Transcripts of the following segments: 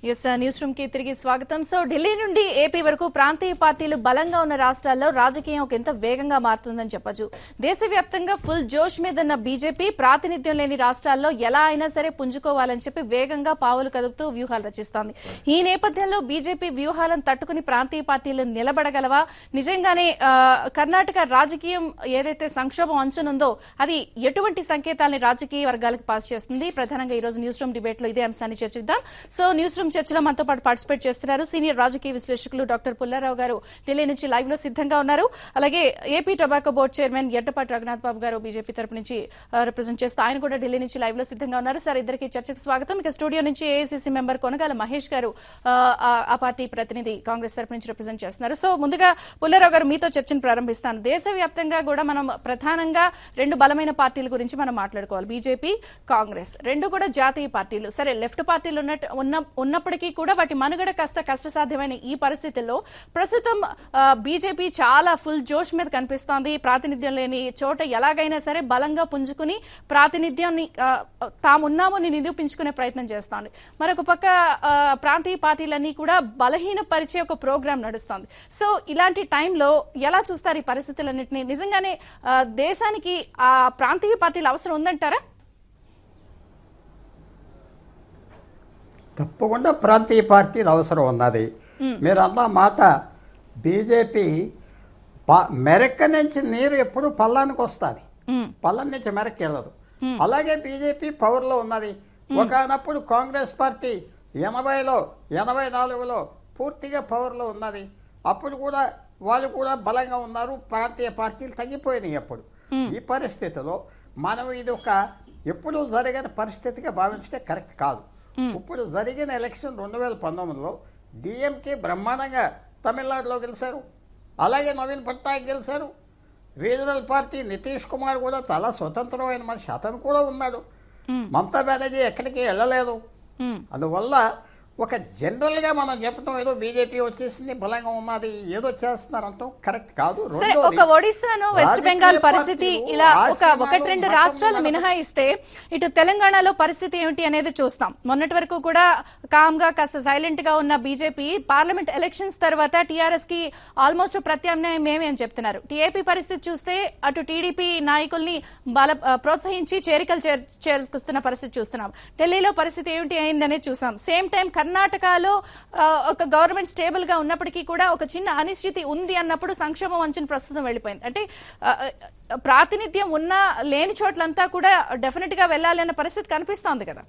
Yes news room కి తిరిగి స్వాగతం సో ఢిల్లీ నుండి ఏపీ వరకు ప్రాంతీయ పార్టీలు బలంగా ఉన్న రాష్ట్రాల్లో రాజకీయం ఒక ఎంత వేగంగా మారుతుందని చెప్పొచ్చు దేశవ్యాప్తంగా ఫుల్ జోష్ మీద ఉన్న బీజేపీ ప్రాతినిధ్యం లేని రాష్ట్రాల్లో ఎలా అయినా సరే పుంజుకోవాలని చెప్పి వేగంగా పావులు కదుపుతూ వ్యూహాలు రచిస్తోంది ఈ నేపథ్యంలో బీజేపీ వ్యూహాలను తట్టుకుని ప్రాంతీయ పార్టీలు నిలబడగలవా నిజంగానే ఆ, కర్ణాటక రాజకీయం ఏదైతే సంక్షోభం అంచునుందో అది ఎటువంటి సంకేతాలని రాజకీయ వర్గాలకు పాస్ చేస్తుంది ప్రధానంగా ఈ రోజు న్యూస్ రూమ్ డిబేట్ లో ఇదే అంశాన్ని చర్చిద్దాం సో న్యూస్ రూమ్ చర్చలో మనతో పాటు పార్టిసిపేట్ చేస్తున్నారు సీనియర్ రాజకీయ విశ్లేషకులు డాక్టర్ పుల్లారావు గారు ఢిల్లీ నుంచి లైవ్ లో సిద్ధంగా ఉన్నారు అలాగే AP tobacco board chairman Eddapati Raghunath Babu garu BJP తరపు నుంచి రిప్రజెంట్ చేస్తూ ఆయన కూడా ఢిల్లీ నుంచి లైవ్ లో సిద్ధంగా ఉన్నారు సార్ ఇద్దరికి చర్చకు స్వాగతం ఇక స్టూడియో నుంచి ఏఐసీసీ మెంబర్ కొనగాల మహేష్ గారు ఆ, ఆ- ఆ పార్టీ ప్రతినిధి కాంగ్రెస్ తరపు నుంచి రిప్రజెంట్ చేస్తున్నారు సో ముందుగా పుల్లారావు గారు మీతో చర్చను ప్రారంభిస్తాను దేశవ్యాప్తంగా కూడా మనం ప్రధానంగా రెండు బలమైన పార్టీల గురించి మనం మాట్లాడుకోవాలి బీజేపీ కాంగ్రెస్ రెండు కూడా జాతీయ పార్టీలు సరే లెఫ్ట్ పార్టీలు ఉన్నట్టు ఉన్న ఉన్నప్పటికీ కూడా వాటి మనుగడ కాస్త కష్టసాధ్యమైన ఈ పరిస్థితుల్లో ప్రస్తుతం బీజేపీ చాలా ఫుల్ జోష్ మీద కనిపిస్తోంది ప్రాతినిధ్యం లేని చోట ఎలాగైనా సరే బలంగా పుంజుకుని ప్రాతినిధ్యాన్ని ఆ, తామున్నాము అని నిరూపించుకునే ప్రయత్నం చేస్తోంది మరొక పక్క ఆ, ప్రాంతీయ పార్టీలన్నీ కూడా బలహీనపరిచే ఒక ప్రోగ్రాం నడుస్తోంది సో ఇలాంటి టైంలో ఎలా చూస్తారు ఈ పరిస్థితులన్నింటినీ నిజంగానే ఆ, దేశానికి ఆ ప్రాంతీయ పార్టీల అవసరం ఉందంటారా తప్పకుండా ప్రాంతీయ పార్టీలు అవసరం ఉన్నది మీరు అన్న మాట బీజేపీ ప- మెరక్క నుంచి నీరు ఎప్పుడు పల్లానికి వస్తుంది మ్మ్. పల్లం నుంచి మెరక్కి వెళ్ళదు అలాగే బీజేపీ పవర్లో ఉన్నది ఒకనప్పుడు కాంగ్రెస్ పార్టీ ఎనభైలో ఎనభై నాలుగులో పూర్తిగా పవర్లో ఉన్నది అప్పుడు కూడా వాళ్ళు కూడా బలంగా ఉన్నారు ప్రాంతీయ పార్టీలు తగ్గిపోయినాయి అప్పుడు ఈ పరిస్థితిలో మనం ఇది ఒక ఎప్పుడు జరగని పరిస్థితిగా భావించడం కరెక్ట్ కాదు ఇప్పుడు జరిగిన ఎలక్షన్ రెండు వేల పంతొమ్మిదిలో డిఎంకే బ్రహ్మాండంగా తమిళనాడులో గెలిచారు అలాగే నవీన్ పట్నాయక్ గెలిచారు రీజనల్ పార్టీ నితీష్ కుమార్ కూడా చాలా స్వతంత్రమైన మనిషి అతను కూడా ఉన్నాడు మమతా బెనర్జీ ఎక్కడికి వెళ్ళలేదు మ్మ్. అందువల్ల ఒక జనరల్గా మనం చెప్పడం ఏదో బీజేపీ వచ్చేసింది బలంగా ఉన్నది ఏదో చేస్తున్నారంటాం కరెక్ట్ కాదు సరే రెండోది, ఒక ఒడిశాను వెస్ట్ రాజకీయ బెంగాల్ పరిస్థితి పార్టీలు ఇలా ఒక ఆసియాలో ఒకటి రెండు మతం రాష్ట్రాలు మీద మినహాయిస్తే ఇటు తెలంగాణలో పరిస్థితి ఏమిటి అనేది చూస్తాం మొన్నటి వరకు కూడా కామ్ గా కాస్త సైలెంట్ గా ఉన్న బీజేపీ పార్లమెంట్ ఎలక్షన్స్ తర్వాత టీఆర్ఎస్ కి ఆల్మోస్ట్ ప్రత్యామ్నాయం ఏమి అని చెప్తున్నారు టీఏపీ పరిస్థితి చూస్తే అటు టీడీపీ నాయకుల్ని బల ఆ, ప్రోత్సహించి చేరికలు చేర్- చేరుకుస్తున్న పరిస్థితి చూస్తున్నాం ఢిల్లీలో పరిస్థితి ఏమిటి అయిందనేది చూసాం సేమ్ టైం కర్ణాటకలో ఆ, ఒక గవర్నమెంట్ స్టేబుల్ గా ఉన్నప్పటికీ కూడా ఒక చిన్న అనిశ్చితి ఉంది అన్నప్పుడు సంక్షోభం అంచున ప్రస్తుతం వెళ్ళిపోయింది అంటే ఆ, ఆ, ప్రాతినిధ్యం ఉన్న లేని చోట్లంతా కూడా డెఫినెట్ గా వెళ్ళాలి అన్న పరిస్థితి కనిపిస్తోంది కదా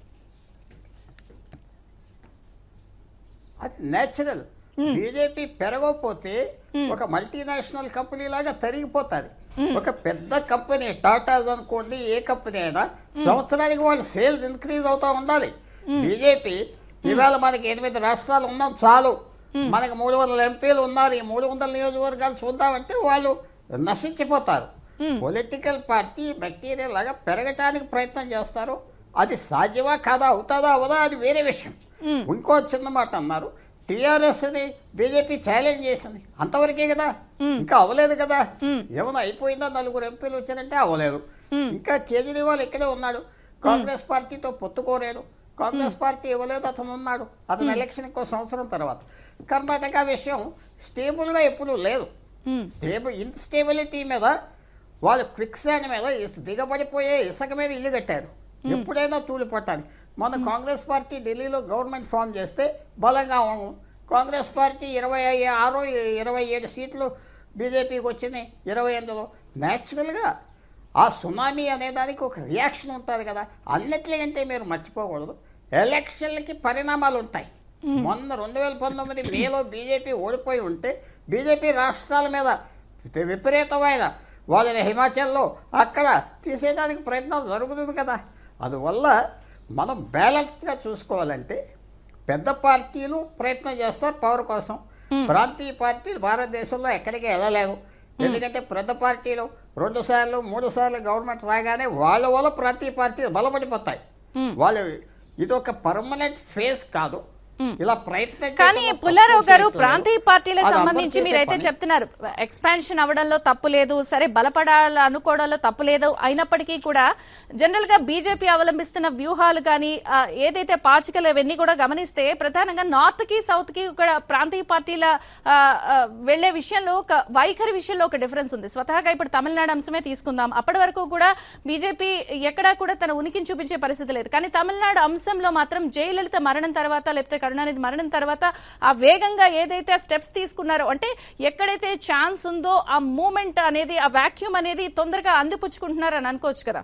అది నేచురల్ బీజేపీ పెరగకపోతే ఒక మల్టీనేషనల్ కంపెనీ లాగా తరిగిపోతుంది ఒక పెద్ద కంపెనీ టాటాస్ అనుకోండి ఏ కంపెనీ అయినా సంవత్సరానికి వాళ్ళ సేల్స్ ఇంక్రీజ్ అవుతా ఉండాలి బీజేపీ ఇవాళ మనకి ఎనిమిది రాష్ట్రాలు ఉన్నాం చాలు మనకి మూడు వందల ఎంపీలు ఉన్నారు ఈ మూడు వందల నియోజకవర్గాలు చూద్దామంటే వాళ్ళు నశించిపోతారు పొలిటికల్ పార్టీ మెటీరియల్ లాగా పెరగటానికి ప్రయత్నం చేస్తారు అది సాధ్యమా కాదా అవుతాదా అవదా అది వేరే విషయం ఇంకో చిన్న మాట అన్నారు టిఆర్ఎస్ ని బీజేపీ ఛాలెంజ్ చేసింది అంతవరకే కదా ఇంకా అవ్వలేదు కదా ఏమైనా అయిపోయిందా నలుగురు ఎంపీలు వచ్చారంటే అవ్వలేదు ఇంకా కేజ్రీవాల్ ఇక్కడే ఉన్నాడు కాంగ్రెస్ పార్టీతో పొత్తుకోలేడు కాంగ్రెస్ పార్టీ ఇవ్వలేదు అతను ఉన్నాడు అతను ఎలక్షన్ ఇంకో సంవత్సరం తర్వాత కర్ణాటక విషయం స్టేబుల్ గా ఎప్పుడూ లేదు మ్మ్. స్టేబుల్ ఇన్స్టేబిలిటీ మీద వాళ్ళు క్విక్ శాండ్ మీద ఇస్- దిగబడిపోయే ఇసుక మీద ఇల్లు కట్టారు ఎప్పుడైనా తూలిపట్టాలి మన కాంగ్రెస్ పార్టీ ఢిల్లీలో గవర్నమెంట్ ఫామ్ చేస్తే బలంగా ఉన్నాం కాంగ్రెస్ పార్టీ ఇరవై ఆరు ఇరవై ఏడు సీట్లు బీజేపీకి వచ్చినాయి ఇరవై ఎనిమిదిలో న్యాచురల్గా ఆ సునామీ అనే దానికి ఒక రియాక్షన్ ఉంటుంది కదా అన్నిటికంటే మీరు మర్చిపోకూడదు ఎలక్షన్లకి పరిణామాలు ఉంటాయి మొన్న రెండు వేల పంతొమ్మిది మేలో బీజేపీ ఓడిపోయి ఉంటే బీజేపీ రాష్ట్రాల మీద విపరీతమైన వాళ్ళని హిమాచల్లో అక్కడ తీసేయడానికి ప్రయత్నాలు జరుగుతుంది కదా అందువల్ల మనం బ్యాలెన్స్డ్గా చూసుకోవాలంటే పెద్ద పార్టీలు ప్రయత్నం చేస్తారు పవర్ కోసం ప్రాంతీయ పార్టీలు భారతదేశంలో ఎక్కడికి వెళ్ళలేవు ఎందుకంటే పెద్ద పార్టీలు రెండు సార్లు మూడు సార్లు గవర్నమెంట్ రాగానే వాళ్ళ వల్ల ప్రాంతీయ పార్టీలు బలపడిపోతాయి వాళ్ళు ఇది ఒక పర్మనెంట్ ఫేజ్ కాదు ఇలా ప్రయత్నం కానీ చేయడంలో పుల్లారావు తప్పు గారు చేయట్లేదు. ప్రాంతీయ పార్టీలకు అది అందరూ సంబంధించి చేసే మీరైతే పని. చెప్తున్నారు ఎక్స్పాన్షన్ అవ్వడంలో తప్పు లేదు సరే బలపడాలి అనుకోవడంలో తప్పు లేదు అయినప్పటికీ కూడా జనరల్ గా బీజేపీ అవలంబిస్తున్న వ్యూహాలు కానీ ఆ, ఏదైతే పాచికలు ఇవన్నీ కూడా గమనిస్తే ప్రధానంగా నార్త్ కి సౌత్ కి ఇక్కడ ప్రాంతీయ పార్టీల ఆ, ఆ, వెళ్లే విషయంలో ఒక వైఖరి విషయంలో ఒక డిఫరెన్స్ ఉంది స్వతహాగా ఇప్పుడు తమిళనాడు అంశమే తీసుకుందాం అప్పటి వరకు కూడా బీజేపీ ఎక్కడా కూడా తన ఉనికిని చూపించే పరిస్థితి లేదు కానీ తమిళనాడు అంశంలో మాత్రం జయలలిత మరణం తర్వాత లేకపోతే కరుణానిధి మరణం తర్వాత ఆ వేగంగా ఏదైతే స్టెప్స్ తీసుకున్నారో అంటే ఎక్కడైతే ఛాన్స్ ఉందో ఆ మూమెంట్ అనేది ఆ వాక్యూమ్ అనేది తొందరగా అందిపుచ్చుకుంటున్నారు అని అనుకోవచ్చు కదా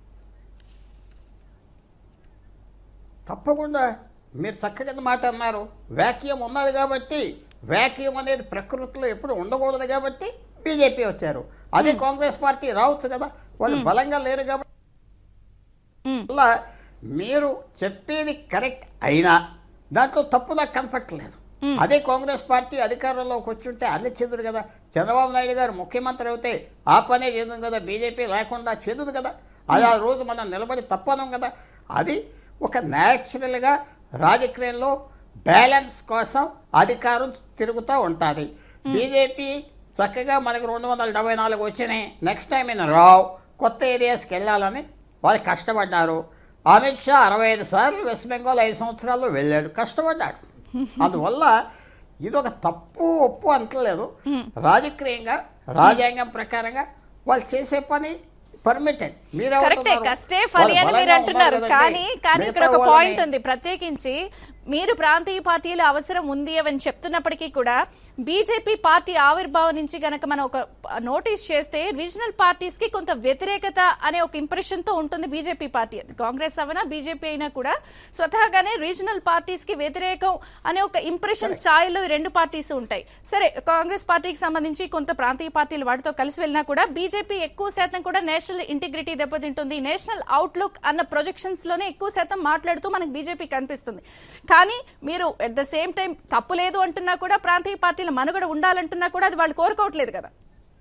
తప్పకుండా మీరు చక్కగా మాట అన్నారు వ్యాక్యూమ్ ఉన్నది కాబట్టి వ్యాక్యూమ్ అనేది ప్రకృతిలో ఎప్పుడు ఉండకూడదు కాబట్టి బీజేపీ వచ్చారు అదే కాంగ్రెస్ పార్టీ రావచ్చు కదా వాళ్ళు బలంగా లేరు కాబట్టి మ్మ్. వల్ల మీరు చెప్పేది కరెక్ట్ అయినా దాంట్లో తప్పు నాకు కనపట్టలేదు అదే కాంగ్రెస్ పార్టీ అధికారంలోకి వచ్చుంటే అల్లి చెందురు కదా చంద్రబాబు నాయుడు గారు ముఖ్యమంత్రి అయితే ఆ పనే చెందును కదా బీజేపీ లేకుండా చెందుదు కదా అది ఆ రోజు మనం నిలబడి తప్పనం కదా అది ఒక న్యాచురల్గా రాజకీయంలో బ్యాలెన్స్ కోసం అధికారం తిరుగుతూ ఉంటుంది బీజేపీ చక్కగా మనకు రెండు వందల డెబ్బై నాలుగు వచ్చినాయి నెక్స్ట్ టైం ఈయన రావు కొత్త ఏరియాస్కి వెళ్ళాలని వాళ్ళు కష్టపడ్డారు అమిత్ షా అరవై ఐదు సార్లు వెస్ట్ బెంగాల్ ఐదు సంవత్సరాల్లో వెళ్ళాడు కష్టపడ్డాడు అందువల్ల ఇది ఒక తప్పు ఒప్పు అంటలేదు రాజకీయంగా రాజ్యాంగం ప్రకారంగా వాళ్ళు చేసే పని పర్మిటెడ్ కరెక్టే కష్టే ఫలి అని మీరు అంటున్నారు కానీ కానీ ఇక్కడ ఒక పాయింట్ ఉంది ప్రత్యేకించి మీరు ప్రాంతీయ పార్టీల అవసరం ఉంది అని చెప్తున్నప్పటికీ కూడా బీజేపీ పార్టీ ఆవిర్భావం నుంచి గనక మనం ఒక నోటీస్ చేస్తే రీజనల్ పార్టీస్ కి కొంత వ్యతిరేకత అనే ఒక ఇంప్రెషన్ తో ఉంటుంది బీజేపీ పార్టీ అది కాంగ్రెస్ అవనా బీజేపీ అయినా కూడా స్వతహాగానే రీజనల్ పార్టీస్ కి వ్యతిరేకం అనే ఒక ఇంప్రెషన్ ఛాయలో ఈ రెండు పార్టీస్ ఉంటాయి సరే కాంగ్రెస్ పార్టీకి సంబంధించి కొంత ప్రాంతీయ పార్టీలు వాటితో కలిసి వెళ్ళినా కూడా బీజేపీ ఎక్కువ శాతం కూడా నేషనల్ ఇంటిగ్రిటీ దెబ్బతింటుంది నేషనల్ అవుట్లుక్ అన్న ప్రొజెక్షన్స్ లోనే ఎక్కువ శాతం మాట్లాడుతూ మనకు బీజేపీ కనిపిస్తుంది కానీ మీరు ఎట్ ద సేమ్ టైం తప్పు లేదు అంటున్నా కూడా ప్రాంతీయ పార్టీల మనుగడ ఉండాలంటున్నా కూడా అది వాళ్ళు కోరుకోవట్లేదు కదా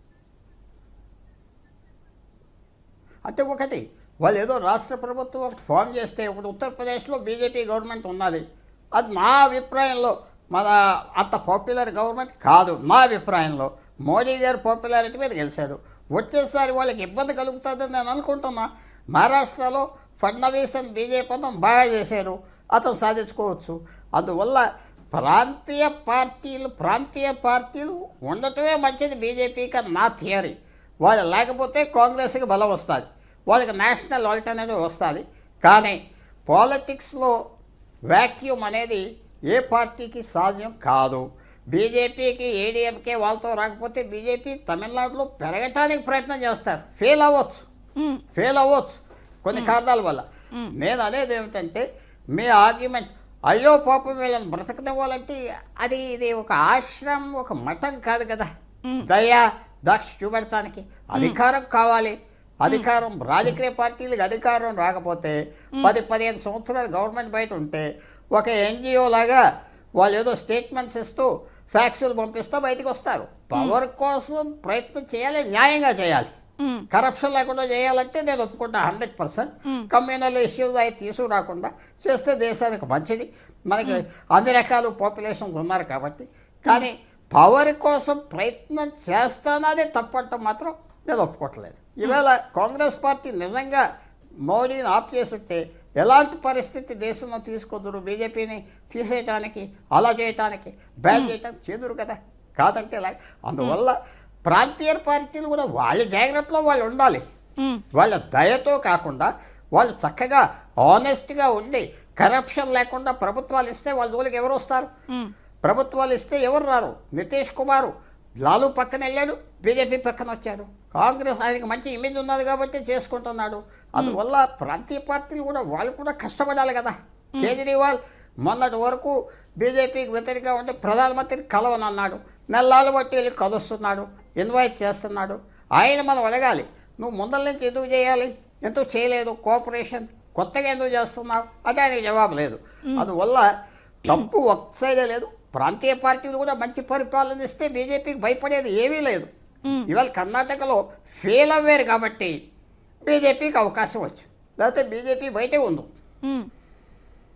అంటే ఒకటి వాళ్ళు ఏదో రాష్ట్ర ప్రభుత్వం ఒకటి ఫామ్ చేస్తే ఒకటి ఉత్తరప్రదేశ్లో బీజేపీ గవర్నమెంట్ ఉన్నది అది మా అభిప్రాయంలో మన అంత పాపులర్ గవర్నమెంట్ కాదు మా అభిప్రాయంలో మోడీ గారు పాపులారిటీ మీద గెలిచాడు వచ్చేసారి వాళ్ళకి ఇబ్బంది కలుగుతుందని నేను అనుకుంటున్నా మహారాష్ట్రలో ఫడ్నవీస్ అని బీజేపీ అతను బాగా చేశాడు అతను సాధించుకోవచ్చు అందువల్ల ప్రాంతీయ పార్టీలు ప్రాంతీయ పార్టీలు ఉండటమే మంచిది బీజేపీకి అని నా థియరీ వాళ్ళు లేకపోతే కాంగ్రెస్కి బలం వస్తుంది వాళ్ళకి నేషనల్ ఆల్టర్నేటివ్ వస్తుంది కానీ పాలిటిక్స్లో వ్యాక్యూమ్ అనేది ఏ పార్టీకి సాధ్యం కాదు బీజేపీకి ఏడీఎంకే వాళ్ళతో రాకపోతే బీజేపీ తమిళనాడులో పెరగటానికి ప్రయత్నం చేస్తారు ఫెయిల్ అవ్వచ్చు మ్మ్. ఫెయిల్ అవ్వచ్చు కొన్ని కారణాల వల్ల నేను అనేది ఏమిటంటే మీ ఆర్గ్యుమెంట్ అయ్యో పాపం వీళ్ళని బ్రతకనివ్వాలంటే అది ఇది ఒక ఆశ్రమం ఒక మఠం కాదు కదా దయా దక్ష చూపెడటానికి అధికారం కావాలి అధికారం రాజకీయ పార్టీలకు అధికారం రాకపోతే పది పదిహేను సంవత్సరాలు గవర్నమెంట్ బయట ఉంటే ఒక ఎన్జిఓ లాగా వాళ్ళు ఏదో స్టేట్మెంట్స్ ఇస్తూ ఫ్యాక్సులు పంపిస్తూ బయటకు వస్తారు పవర్ కోసం ప్రయత్నం చేయాలి న్యాయంగా చేయాలి మ్మ్. కరప్షన్ లేకుండా చేయాలంటే నేను ఒప్పుకుంటా హండ్రెడ్ పర్సెంట్ కమ్యూనల్ ఇష్యూస్ అవి తీసుకురాకుండా చేస్తే దేశానికి మంచిది మనకి అన్ని రకాల పాపులేషన్స్ ఉన్నారు కాబట్టి కానీ పవర్ కోసం ప్రయత్నం చేస్తానది తప్పటం మాత్రం నేను ఒప్పుకోవట్లేదు ఈవేళ కాంగ్రెస్ పార్టీ నిజంగా మోడీని ఆఫ్ చేస్తుంటే ఎలాంటి పరిస్థితి దేశంలో తీసుకొద్దురు బీజేపీని తీసేయటానికి అలా చేయటానికి బ్యాన్ చేయటానికి చేదురు కదా కాదంటే ఇలా అందువల్ల ప్రాంతీయ పార్టీలు కూడా వాళ్ళ జాగ్రత్తలో వాళ్ళు ఉండాలి మ్మ్. వాళ్ళ దయతో కాకుండా వాళ్ళు చక్కగా ఆనెస్ట్గా ఉండి కరప్షన్ లేకుండా ప్రభుత్వాలు ఇస్తే వాళ్ళ జోలికి ఎవరు వస్తారు మ్మ్. ప్రభుత్వాలు ఇస్తే ఎవరు రారు నితీష్ కుమార్ లాలు పక్కన వెళ్ళాడు బీజేపీ పక్కన వచ్చాడు కాంగ్రెస్ ఆయనకి మంచి ఇమేజ్ ఉన్నది కాబట్టి చేసుకుంటున్నాడు అందువల్ల ప్రాంతీయ పార్టీలు కూడా వాళ్ళు కూడా కష్టపడాలి కదా కేజ్రీవాల్ మొన్నటి వరకు బీజేపీకి వ్యతిరేకంగా ఉంటే ప్రధానమంత్రి కలవనన్నాడు నెలలు బట్టి వెళ్ళి కలుస్తున్నాడు ఇన్వైట్ చేస్తున్నాడు ఆయన మనం అడగాలి నువ్వు ముందల నుంచి ఎందుకు చేయాలి ఎందుకు చేయలేదు కోఆపరేషన్ కొత్తగా ఎందుకు చేస్తున్నావు అది ఆయనకి జవాబు లేదు అందువల్ల తప్పు ఒక సైడే లేదు ప్రాంతీయ పార్టీలు కూడా మంచి పరిపాలన ఇస్తే బీజేపీకి భయపడేది ఏమీ లేదు మ్మ్. ఇవాళ కర్ణాటకలో ఫెయిల్ అవ్వారు కాబట్టి బీజేపీకి అవకాశం వచ్చింది లేకపోతే బీజేపీ బయటే ఉంది మ్మ్.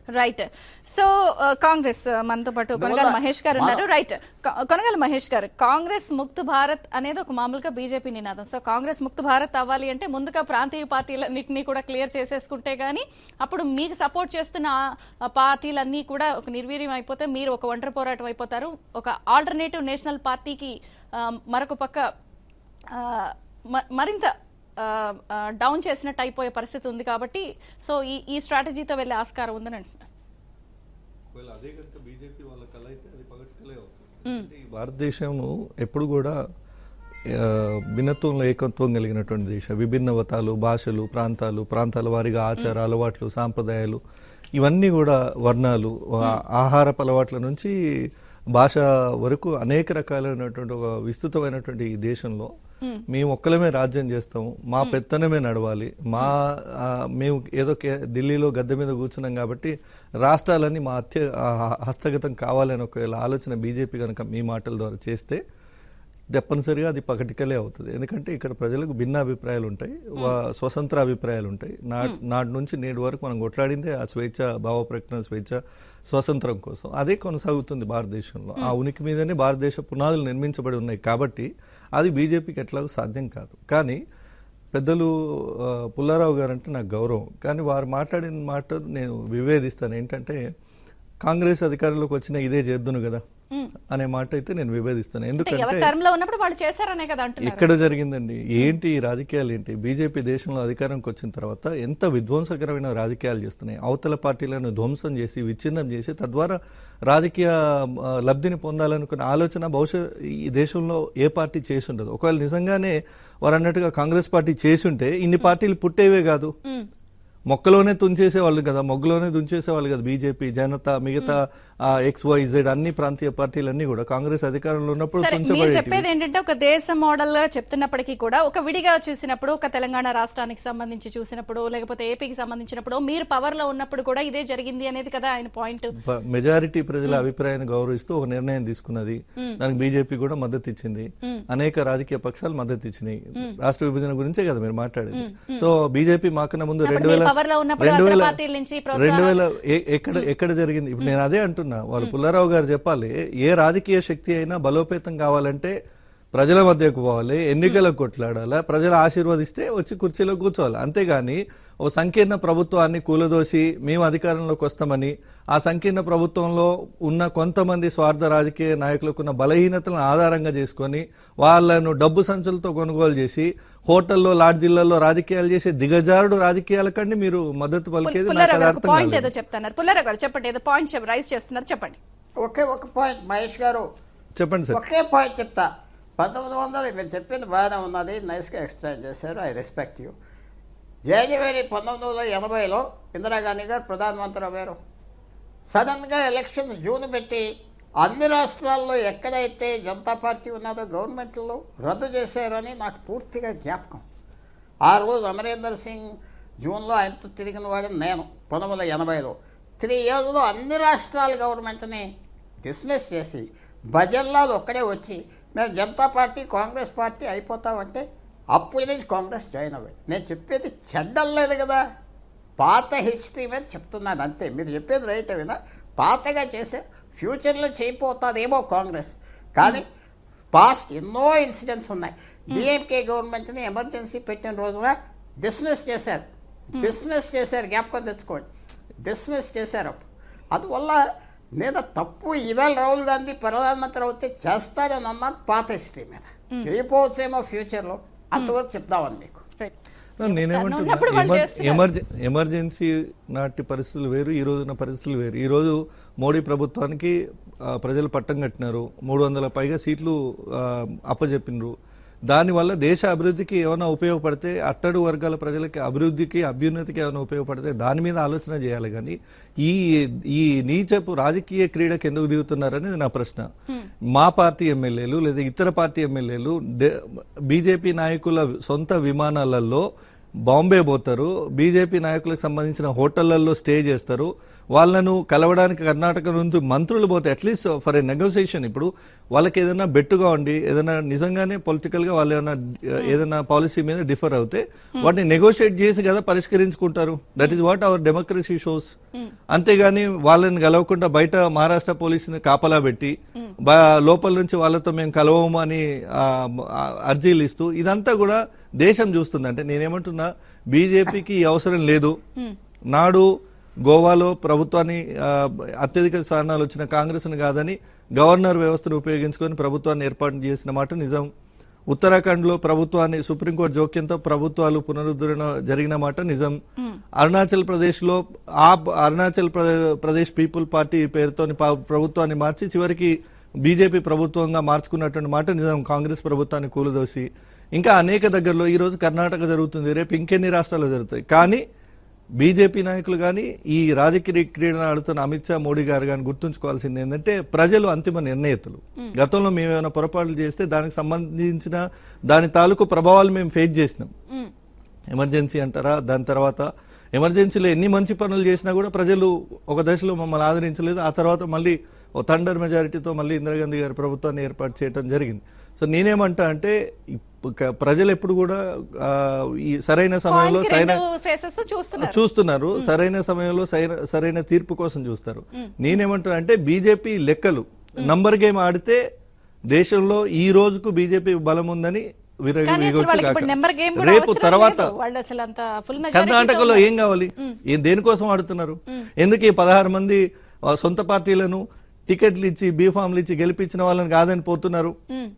రైట్ సో ఆ, కాంగ్రెస్ ఆ, మనతో పాటు కొనగల మహేష్ గారు ఉన్నారు రైట్ క- కొనగల మహేష్ గారు కాంగ్రెస్ ముక్త భారత్ అనేది ఒక మామూలుగా బీజేపీ నినాదం సో కాంగ్రెస్ ముక్త భారత్ అవ్వాలి అంటే ముందుగా ప్రాంతీయ పార్టీలన్నింటినీ కూడా క్లియర్ చేసేసుకుంటే గానీ అప్పుడు మీకు సపోర్ట్ చేస్తున్న ఆ- ఆ పార్టీలన్నీ కూడా ఒక నిర్వీర్యం అయిపోతే మీరు ఒక ఒంటరి పోరాటం అయిపోతారు ఒక ఆల్టర్నేటివ్ నేషనల్ పార్టీకి ఆ, మరొక పక్క ఆ, మ- మరింత ఆ, ఆ, డౌన్ చేసినట్టు అయిపోయే పరిస్థితి ఉంది కాబట్టి సో ఈ ఈ స్ట్రాటజీతో వెళ్ళే ఆస్కారం ఉందని అంటున్నారు ఒకవేళ అదే కనుక బీజేపీ వాళ్ళ కళ అయితే అది పగటికలే అవుతుంది ఎందుకంటే ఈ భారతదేశం ఎప్పుడు కూడా ఆ, భిన్నత్వంలో ఏకత్వం కలిగినటువంటి దేశం విభిన్న మతాలు భాషలు ప్రాంతాలు ప్రాంతాల వారిగా ఆచార అలవాట్లు సాంప్రదాయాలు ఇవన్నీ కూడా వర్ణాలు ఆ- ఆహారపు అలవాట్ల నుంచి భాష వరకు అనేక రకాలైనటువంటి ఒక విస్తృతమైనటువంటి ఈ దేశంలో మేము ఒక్కలమే రాజ్యం చేస్తాము మా పెత్తనమే నడవాలి మా ఆ, మేము ఏదో కే- ఢిల్లీలో గద్దె మీద కూర్చున్నాం కాబట్టి రాష్ట్రాలన్నీ మా అత్య ఆ, హస్తగతం కావాలని ఒకవేళ ఆలోచన బీజేపీ కనుక మీ మాటల ద్వారా చేస్తే తప్పనిసరిగా అది పకటికలే అవుతుంది ఎందుకంటే ఇక్కడ ప్రజలకు భిన్న అభిప్రాయాలు ఉంటాయి వా- స్వతంత్ర అభిప్రాయాలు ఉంటాయి నా నాటి నుంచి నేటి వరకు మనం కొట్లాడిందే ఆ స్వేచ్ఛ భావ ప్రకటన స్వేచ్ఛ స్వతంత్రం కోసం అదే కొనసాగుతుంది భారతదేశంలో ఆ ఉనికి మీదనే భారతదేశ పునాదులు నిర్మించబడి ఉన్నాయి కాబట్టి అది బీజేపీకి ఎట్లాగో సాధ్యం కాదు కానీ పెద్దలు ఆ, పుల్లారావు గారు అంటే నాకు గౌరవం కానీ వారు మాట్లాడిన మాట నేను విభేదిస్తాను ఏంటంటే కాంగ్రెస్ అధికారంలోకి వచ్చిన ఇదే చేద్దును కదా అనే మాట అయితే నేను విభేదిస్తాను అంటే ఎందుకంటే ఎవరి టర్మ్ లో ఉన్నప్పుడు వాళ్ళు చేశారనే కదా అంటున్నారు ఎక్కడ జరిగిందండి ఏంటి ఈ రాజకీయాలు ఏంటి బీజేపీ దేశంలో అధికారంకి వచ్చిన తర్వాత ఎంత విధ్వంసకరమైన రాజకీయాలు చేస్తున్నాయి అవతల పార్టీలను ధ్వంసం చేసి విచ్ఛిన్నం చేసి తద్వారా రాజకీయ ఆ, లబ్ధిని పొందాలనుకున్న ఆలోచన బహుశా ఈ దేశంలో ఏ పార్టీ చేసి ఉండదు ఒకవేళ నిజంగానే వారు అన్నట్టుగా కాంగ్రెస్ పార్టీ చేసి ఉంటే ఇన్ని పార్టీలు పుట్టేవే కాదు మొక్కలోనే తుంచేసే వాళ్ళు కదా మొగ్గలోనే తుంచేసే వాళ్ళు కదా బీజేపీ జనత మిగతా ఎక్స్ వై జెడ్ అన్ని ప్రాంతీయ పార్టీలన్నీ కూడా కాంగ్రెస్ అధికారంలో ఉన్నప్పుడు సరే మీరు తుంచబడేటివి. చెప్పేది ఏంటంటే ఒక దేశ మోడల్ గా చెప్తున్నప్పటికీ కూడా ఒక విడిగా చూసినప్పుడు ఒక తెలంగాణ రాష్ట్రానికి సంబంధించి చూసినప్పుడు లేకపోతే ఏపీకి సంబంధించినప్పుడు మీరు పవర్ లో ఉన్నప్పుడు కూడా ఇదే జరిగింది అనేది కదా ఆయన పాయింట్ ప- మెజారిటీ ప్రజల అభిప్రాయాన్ని గౌరవిస్తూ ఒక నిర్ణయం తీసుకున్నది దానికి బీజేపీ కూడా మద్దతు ఇచ్చింది అనేక రాజకీయ పక్షాలు మద్దతు ఇచ్చినాయి రాష్ట్ర విభజన గురించే కదా మీరు మాట్లాడేది సో బీజేపీ మాకన్నా ముందు అప్పుడు రెండు మీరు వేల power లో ఉన్నప్పుడు రెండు అగ్ర వేల పార్టీల నుంచి ప్రోత్సాహం- రెండు వేల ఏ- ఎక్కడ ఎక్కడ జరిగింది ఇప్పుడు నేను అదే అంటున్నా వాళ్ళు పుల్లారావు గారు చెప్పాలి ఏ రాజకీయ శక్తి అయినా బలోపేతం కావాలంటే ప్రజల మధ్యకు పోవాలి ఎన్నికలకు కొట్లాడాలి ప్రజలు ఆశీర్వదిస్తే వచ్చి కుర్చీలో కూర్చోవాలి అంతేగాని ఓ సంకీర్ణ ప్రభుత్వాన్ని కూలదోసి మేము అధికారంలోకి వస్తామని ఆ సంకీర్ణ ప్రభుత్వంలో ఉన్న కొంతమంది స్వార్థ రాజకీయ నాయకులకున్న బలహీనతలను ఆధారంగా చేసుకొని వాళ్ళను డబ్బు సంచులతో కొనుగోలు చేసి హోటల్లో లాడ్జిళ్లలో రాజకీయాలు చేసే దిగజారుడు రాజకీయాల కంటే మీరు మద్దతు పలికేది నాకు పుల్లారావు అది గారు అర్థం పాయింట్ కాలేదు. ఏదో చెప్తున్నారు పుల్లారావు గారు చెప్పండి ఏదో పాయింట్ రైస్ చేస్తున్నారు చెప్పండి ఒకే ఒక పాయింట్ మహేష్ గారు చెప్పండి సార్ ఒకే పాయింట్ చెప్తా పంతొమ్మిది వందలు మీరు చెప్పింది బాగానే ఉన్నది నైస్గా ఎక్స్ప్లెయిన్ చేశారు ఐ రెస్పెక్ట్ యూ జనవరి పంతొమ్మిది వందల ఎనభైలో ఇందిరాగాంధీ గారు ప్రధానమంత్రి అయ్యారు సడన్గా ఎలక్షన్ జూన్ పెట్టి అన్ని రాష్ట్రాల్లో ఎక్కడైతే జనతా పార్టీ ఉన్నదో గవర్నమెంట్లో రద్దు చేశారని నాకు పూర్తిగా జ్ఞాపకం ఆ రోజు అమరేందర్ సింగ్ జూన్లో ఆయనతో తిరిగిన వాడిని నేను పంతొమ్మిది వందల ఎనభైలో త్రీ ఇయర్స్లో అన్ని రాష్ట్రాల గవర్నమెంట్ని డిస్మిస్ చేసి భజన్లాలు ఒక్కడే వచ్చి మేము జనతా పార్టీ కాంగ్రెస్ పార్టీ అయిపోతామంటే అప్పటి నుంచి కాంగ్రెస్ జాయిన్ అవ్వాలి నేను చెప్పేది చెడ్డలేదు కదా పాత హిస్టరీ మీద చెప్తున్నాను అంతే మీరు చెప్పేది రైట్ వినా పాతగా చేసే ఫ్యూచర్లో చేయపోతుందేమో కాంగ్రెస్ కానీ పాస్ట్ ఎన్నో ఇన్సిడెంట్స్ ఉన్నాయి డిఎంకే గవర్నమెంట్ని ఎమర్జెన్సీ పెట్టిన రోజున డిస్మిస్ చేశారు డిస్మిస్ చేశారు జ్ఞాపకం తెచ్చుకోండి డిస్మిస్ చేశారు అప్పుడు అందువల్ల నేను తప్పు ఈవేళ రాహుల్ గాంధీ ప్రధానమంత్రి అవుతే చేస్తాడని అన్నాను పాత హిస్టరీ మీద చేయకపోవచ్చేమో ఫ్యూచర్లో అంతవరకు చెప్దామని మీకు రైట్ నేనేమంటున్నా ఉన్నప్పుడు వాళ్ళు ఎమర్- చేస్తున్నారు. ఎమర్జె- ఎమర్జెన్సీ నాటి పరిస్థితులు వేరు ఈ రోజున పరిస్థితులు వేరు ఈ రోజు మోడీ ప్రభుత్వానికి ఆ, ప్రజలు పట్టం కట్టినారు మూడు వందల పైగా సీట్లు ఆ, అప్పజెప్పినారు దానివల్ల దేశ అభివృద్ధికి ఏమైనా ఉపయోగపడితే అట్టడు వర్గాల ప్రజలకి అభివృద్ధికి అభ్యున్నతికి ఏమైనా ఉపయోగపడితే దాని మీద ఆలోచన చేయాలి కానీ ఈ ఈ నీచపు రాజకీయ క్రీడకి ఎందుకు దిగుతున్నారనేది నా ప్రశ్న మా పార్టీ ఎమ్మెల్యేలు లేదా ఇతర పార్టీ ఎమ్మెల్యేలు బీజేపీ నాయకుల సొంత విమానాలలో బాంబే పోతారు బీజేపీ నాయకులకు సంబంధించిన హోటళ్లలో స్టే చేస్తారు వాళ్ళను కలవడానికి కర్ణాటక నుంచి మంత్రులు పోతే అట్లీస్ట్ ఫర్ ఎ నెగోసియేషన్ ఇప్పుడు వాళ్ళకి ఏదైనా బెట్టుగా ఉండి ఏదైనా నిజంగానే పొలిటికల్ గా వాళ్ళు ఏదైనా ఏదైనా పాలసీ మీద డిఫర్ అవుతే వాటిని నెగోషియేట్ చేసి కదా పరిష్కరించుకుంటారు that is what our democracy shows అంతేగాని వాళ్ళని కలవకుండా బయట మహారాష్ట్ర పోలీసుని కాపలా పెట్టి బా- లోపల నుంచి వాళ్ళతో మేము కలవము అని ఆ, ఆ, అర్జీలు ఇస్తూ ఇదంతా కూడా దేశం చూస్తుంది అంటే నేనేమంటున్నా బీజేపీకి ఈ అవసరం లేదు నాడు గోవాలో ప్రభుత్వాన్ని ఆ, అత్యధిక స్థానాలు వచ్చిన కాంగ్రెస్ కాదని గవర్నర్ వ్యవస్థను ఉపయోగించుకొని ప్రభుత్వాన్ని ఏర్పాటు చేసిన మాట నిజం ఉత్తరాఖండ్ లో ప్రభుత్వాన్ని సుప్రీంకోర్టు జోక్యంతో ప్రభుత్వాలు పునరుద్ధరణ జరిగిన మాట నిజం అరుణాచల్ ప్రదేశ్ లో ఆ అరుణాచల్ ప్రదే- ప్రదేశ్ పీపుల్ పార్టీ పేరుతో ప్రభుత్వాన్ని మార్చి చివరికి బీజేపీ ప్రభుత్వంగా మార్చుకున్నటువంటి మాట నిజం కాంగ్రెస్ ప్రభుత్వాన్ని కూలదోసి ఇంకా అనేక దగ్గరలో ఈ రోజు కర్ణాటక జరుగుతుంది రేపు ఇంకెన్ని రాష్ట్రాల్లో జరుగుతాయి కానీ బీజేపీ నాయకులు కానీ ఈ రాజకీయ క్రీడను ఆడుతున్న అమిత్ షా మోడీ గారు కానీ గుర్తుంచుకోవాల్సింది ఏంటంటే ప్రజలు అంతిమ నిర్ణేతలు గతంలో మేము ఏమైనా పొరపాట్లు చేస్తే దానికి సంబంధించిన దాని తాలూకు ప్రభావాలు మేము ఫేస్ చేసినాం ఉమ్, ఎమర్జెన్సీ అంటారా దాని తర్వాత ఎమర్జెన్సీలో ఎన్ని మంచి పనులు చేసినా కూడా ప్రజలు ఒక దశలో మమ్మల్ని ఆదరించలేదు ఆ తర్వాత మళ్ళీ ఓ థండర్ మెజారిటీతో మళ్ళీ ఇందిరాగాంధీ గారి ప్రభుత్వాన్ని ఏర్పాటు చేయడం జరిగింది సో నేనేమంటా అంటే ఇప్పు- క- ప్రజలు ఎప్పుడు కూడా ఆ, ఈ సరైన సమయంలో కాయిన్కి సరైన రెండు ఫేసెస్ చూస్తున్నారు చూస్తున్నారు సరైన సమయంలో సరైన- సరైన తీర్పు కోసం చూస్తారు నేనేమంటున్నా అంటే బీజేపీ లెక్కలు నంబర్ గేమ్ ఆడితే దేశంలో ఈ రోజుకు బీజేపీ బలం ఉందని విరగ- కానీ అసలు వాళ్ళకి ఇప్పుడు విరగొచ్చు నెంబర్ గేమ్ కాక. కూడా రేపు అవసరం తర్వాత లేదు. వాళ్ళు అసలు అంత ఫుల్ కర్ణాటకలో ఏం కావాలి ఏం దేనికోసం ఆడుతున్నారు ఎందుకు ఈ పదహారు మంది ఆ, సొంత పార్టీలను టికెట్లు ఇచ్చి బీఫామ్లు ఇచ్చి గెలిపించిన వాళ్ళని కాదని పోతున్నారు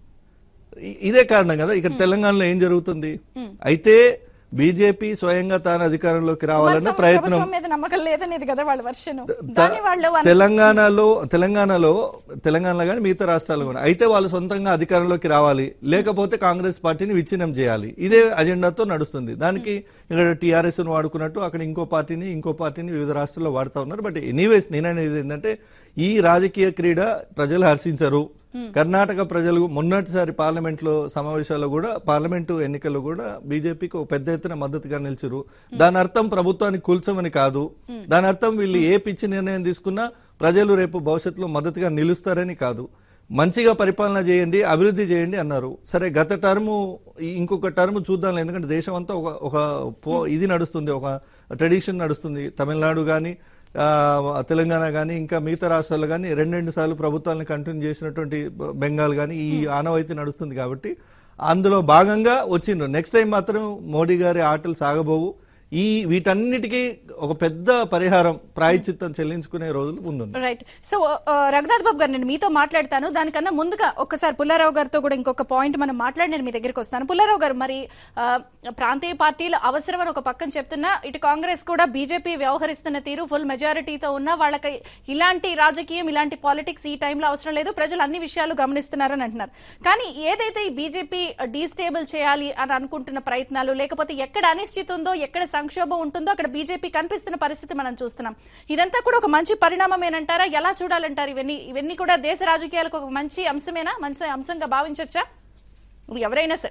ఇ- ఇదే కారణం కదా ఇక్కడ తెలంగాణలో ఏం జరుగుతుంది అయితే బీజేపీ స్వయంగా తాను అధికారంలోకి రావాలన్న ప్రయత్నం మీద నమ్మకం లేదనేది కదా వాళ్ళ వర్షన్ త- దాన్ని వాళ్ళు అన్- తెలంగాణలో తెలంగాణలో తెలంగాణలో కానీ మిగతా రాష్ట్రాలు కూడా అయితే వాళ్ళు సొంతంగా అధికారంలోకి రావాలి లేకపోతే కాంగ్రెస్ పార్టీని విచ్ఛిన్నం చేయాలి ఇదే అజెండాతో నడుస్తుంది దానికి ఇక్కడ టీఆర్ఎస్ ను వాడుకున్నట్టు అక్కడ ఇంకో పార్టీని ఇంకో పార్టీని వివిధ రాష్ట్రాల్లో వాడుతా ఉన్నారు బట్ ఎనీవేస్ నేననేది ఏంటంటే ఈ రాజకీయ క్రీడ ప్రజలు హర్షించరు కర్ణాటక ప్రజలు మొన్నటిసారి పార్లమెంట్ లో సమావేశాల్లో కూడా పార్లమెంటు ఎన్నికల్లో కూడా బీజేపీకి ఒక పెద్ద ఎత్తున మద్దతుగా నిలిచారు దాని అర్థం ప్రభుత్వానికి కూల్చమని కాదు దాని అర్థం వీళ్ళు ఏ పిచ్చి నిర్ణయం తీసుకున్నా ప్రజలు రేపు భవిష్యత్తులో మద్దతుగా నిలుస్తారని కాదు మంచిగా పరిపాలన చేయండి అభివృద్ధి చేయండి అన్నారు సరే గత టర్ము ఇంకొక టర్మ్ చూద్దాం ఎందుకంటే దేశం అంతా ఒక ఒక పో- ఇది నడుస్తుంది ఒక ట్రెడిషన్ నడుస్తుంది తమిళనాడు కానీ తెలంగాణ కానీ ఇంకా మిగతా రాష్ట్రాలు కానీ రెండు రెండు సార్లు ప్రభుత్వాలను కంటిన్యూ చేసినటువంటి బ- బెంగాల్ కానీ ఈ ఆనవాయితీ నడుస్తుంది కాబట్టి అందులో భాగంగా వచ్చిండ్రు నెక్స్ట్ టైం మాత్రం మోడీ గారి ఆటలు సాగబోవు ఈ వీటన్నిటికీ ఒక పెద్ద పరిహారం ప్రాయచిత్తం చెల్లించుకునే రోజులు ముందున్నాయి రైట్ సో ఆ, రఘునాథ్ బాబు గారు నేను మీతో మాట్లాడతాను దానికన్నా ముందుగా ఒక్కసారి పుల్లారావు గారితో కూడా ఇంకొక పాయింట్ మనం మాట్లాడి నేను మీ దగ్గరికి వస్తాను పుల్లారావు గారు మరి ఆ, ప్రాంతీయ పార్టీలు అవసరం అని ఒక పక్కన చెప్తున్నా ఇటు కాంగ్రెస్ కూడా బీజేపీ వ్యవహరిస్తున్న తీరు ఫుల్ మెజారిటీతో ఉన్న వాళ్ళకి ఇలాంటి రాజకీయం ఇలాంటి పాలిటిక్స్ ఈ టైంలో అవసరం లేదు ప్రజలు అన్ని విషయాలు గమనిస్తున్నారని అంటున్నారు కానీ ఏదైతే ఈ బీజేపీ డీస్టేబుల్ చేయాలి అని అనుకుంటున్న ప్రయత్నాలు లేకపోతే ఎక్కడ అనిశ్చితి ఉందో ఎక్కడ సంక్షోభం ఉంటుందో అక్కడ బీజేపీ కనిపిస్తున్న పరిస్థితి మనం చూస్తున్నాం ఇదంతా కూడా ఒక మంచి పరిణామమేనంటారా ఎలా చూడాలంటారు ఇవన్నీ ఇవన్నీ కూడా దేశ రాజకీయాలకు ఒక మంచి అంశమేనా మంచి అంశంగా భావించవచ్చా ఇప్పుడు ఎవరైనా సరే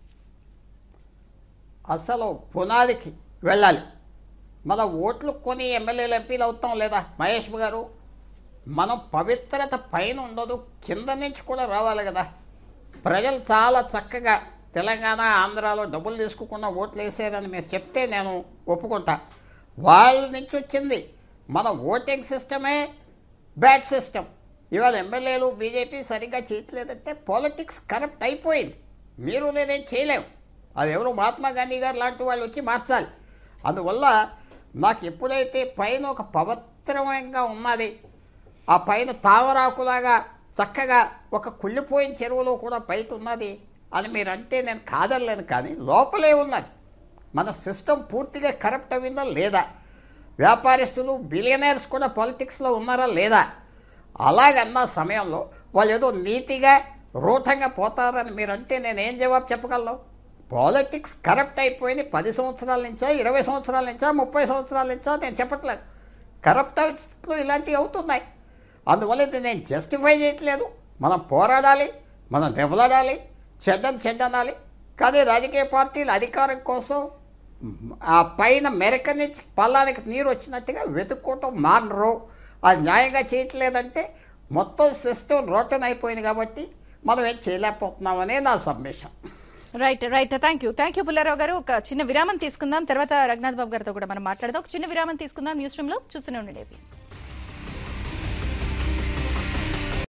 అసలు పునాదికి వెళ్ళాలి మన ఓట్లు కొని ఎమ్మెల్యేలు ఎంపీలు అవుతాం లేదా మహేష్ గారు మనం పవిత్రత పైన ఉండదు కింద నుంచి కూడా రావాలి కదా ప్రజలు చాలా చక్కగా తెలంగాణ ఆంధ్రాలో డబ్బులు తీసుకోకుండా ఓట్లు వేసారని మీరు చెప్తే నేను ఒప్పుకుంటా వాళ్ళ నుంచి వచ్చింది మన ఓటింగ్ సిస్టమే బ్యాడ్ సిస్టమ్ ఇవాళ ఎమ్మెల్యేలు బీజేపీ సరిగ్గా చేయట్లేదంటే పాలిటిక్స్ కరప్ట్ అయిపోయింది మీరు నేనేం చేయలేం అది ఎవరు మహాత్మా గాంధీ గారు లాంటి వాళ్ళు వచ్చి మార్చాలి అందువల్ల నాకు ఎప్పుడైతే పైన ఒక పవిత్రమంగా ఉన్నది ఆ పైన తామరాకులాగా చక్కగా ఒక కుళ్ళిపోయిన చెరువులో కూడా బయట ఉన్నది అని మీరు అంటే నేను కాదనలేను కానీ లోపలే ఉన్నది మన సిస్టమ్ పూర్తిగా కరప్ట్ అయిందా లేదా వ్యాపారస్తులు బిలియనర్స్ కూడా పాలిటిక్స్లో ఉన్నారా లేదా అలాగన్న సమయంలో వాళ్ళు ఏదో నీతిగా రూఢంగా పోతారని మీరు అంటే నేను ఏం జవాబు చెప్పగలను పాలిటిక్స్ కరప్ట్ అయిపోయింది పది సంవత్సరాల నుంచా ఇరవై సంవత్సరాల నుంచా ముప్పై సంవత్సరాల నుంచా నేను చెప్పట్లేదు కరప్ట్లో ఇలాంటివి అవుతున్నాయి అందువల్ల ఇది నేను జస్టిఫై చేయట్లేదు మనం పోరాడాలి మనం దెబ్బలాడాలి చెడ్డని చెడ్డనాలి కానీ రాజకీయ పార్టీలు అధికారం కోసం ఆ పైన మెరక నుంచి పల్లానికి నీరు వచ్చినట్టుగా వెతుక్కోవటం మానరు అది న్యాయంగా చేయట్లేదంటే మొత్తం సిస్టమ్ రోటన్ అయిపోయింది కాబట్టి మనం ఏం చేయలేకపోతున్నామనే నా submission right right thank you thank you Pullarao garu ఒక చిన్న విరామం తీసుకుందాం తర్వాత రఘునాథ్ బాబు గారితో కూడా మనం మాట్లాడదాం ఒక చిన్న విరామం తీసుకుందాం న్యూస్ రూమ్ లో చూస్తూనే ఉండండి ఏపీ